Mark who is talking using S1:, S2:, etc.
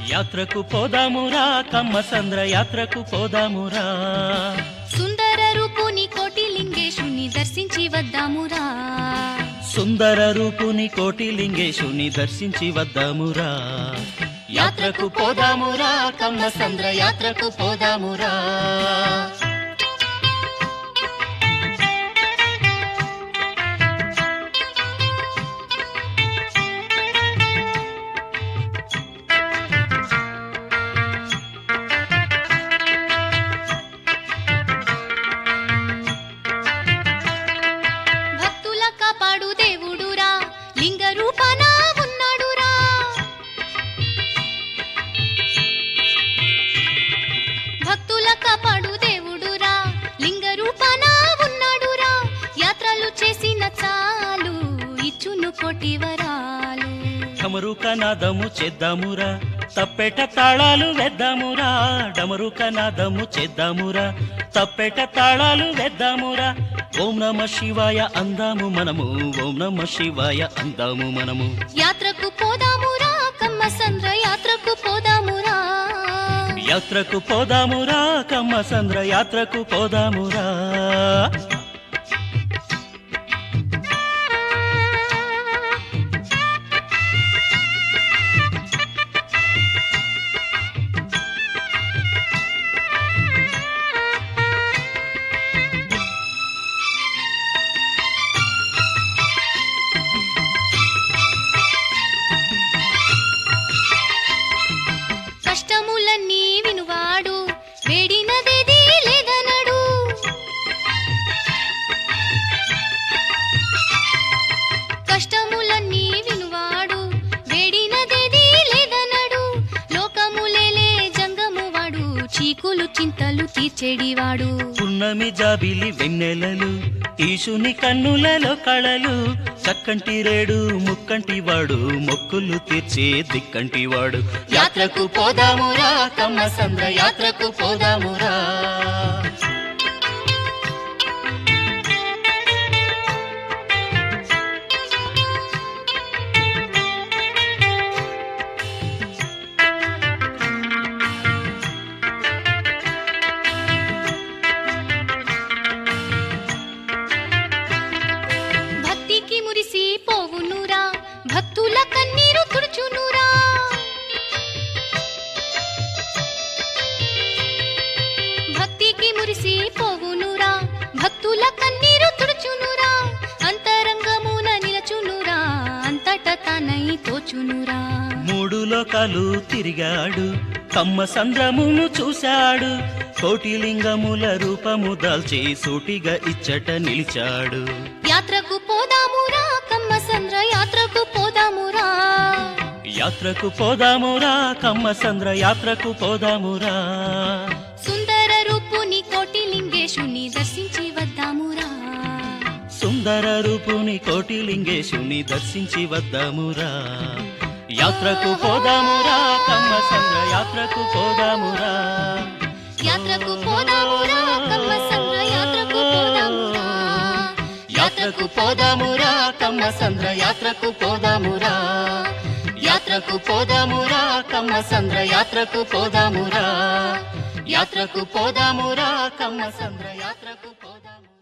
S1: యాత్రకు పోదామురా కమ్మ సంద్ర యాత్రకు పోదామురా
S2: సుందర రూపుని కోటి లింగేశుని దర్శించి వద్దామురా
S1: సుందర రూపుని కోటి లింగేశుని దర్శించి వద్దామురా యాత్రకు పోదామురా కమ్మ సంద్ర యాత్రకు పోదామురా
S2: భక్తుల కాపాడు దేవుడురా లింగ రూపాన ఉన్నాడురా భక్తుల కాపాడు దేవుడురా లింగ రూపాన ఉన్నాడురా యాత్రలు చేసిన చాలు ఇచ్చును కోటి వరాలు
S1: డమరుక నాదము చేద్దామురా తప్పెట తాళాలు వేద్దామురా డమరుక నాదము చేద్దామురా తప్పెట తాళాలు వేద్దామురా ఓం నమ శివాయ అందాము మనము ఓం నమ శివాయ అందాము మనము
S2: యాత్రకు పోదామురా కమ్మ సంద్ర యాత్రకు పోదామురా
S1: యాత్రకు పోదామురా కమ్మ సంద్ర యాత్రకు పోదామురా
S2: కష్టములన్నీ వినువాడు వేడినదేది లేదనడు కష్టములన్నీ వినువాడు వేడినదేది లేదనడు లోకములేలే జంగము వాడు చీకులు చింతలు తీర్చెడివాడు
S1: పున్నమి జాబిలి వెన్నెలలు ఈశుని కన్నులలో కళలు చక్కంటి రేడు ముక్కంటి వాడు మొక్కులు తీర్చే దిక్కంటి వాడు యాత్రకు పోదామురా కమ్మ సంద్ర యాత్రకు పోదామురా
S2: భక్తికి మురిసి పోవునురా భక్తుల కన్నీరు తుడుచునురా భక్తికి మురిసి పోవునురా భక్తుల కన్నీరు తుడుచునురా అంతరంగమున నిలచునురా అంతట తనై తోచునురా
S1: మూడు లోకాలు తిరిగాడు కమ్మ సంద్రమును చూశాడు కోటి లింగముల రూపము దాల్చి సూటిగా ఇచ్చట నిలిచాడు
S2: యాత్రకు పోదామురా కమ్మ సంద్ర యాత్రకు పోదామురా
S1: యాత్రకు పోదామురా కమ్మ సంద్ర యాత్రకు పోదామురా
S2: సుందర రూపుని కోటి లింగేశుని దర్శించి వద్దామురా
S1: సుందర రూపుని కోటి లింగేశుని దర్శించి వద్దామురా యాత్రకు పోదామురా కమ్మ సంద్ర యాత్రకు పోదామురా
S2: యాత్రకు పోదామురా కమ్మ సంద్ర యాత్రకు పోదామురా
S1: యాత్రకు పోదామురా కమ్మ సంద్ర యాత్రకు పోదామురా యాత్రకు పోదామురా కమ్మ సంద్ర యాత్రకు పోదామురా యాత్రకు పోదామురా కమ్మ సంద్ర యాత్రకు పోదామురా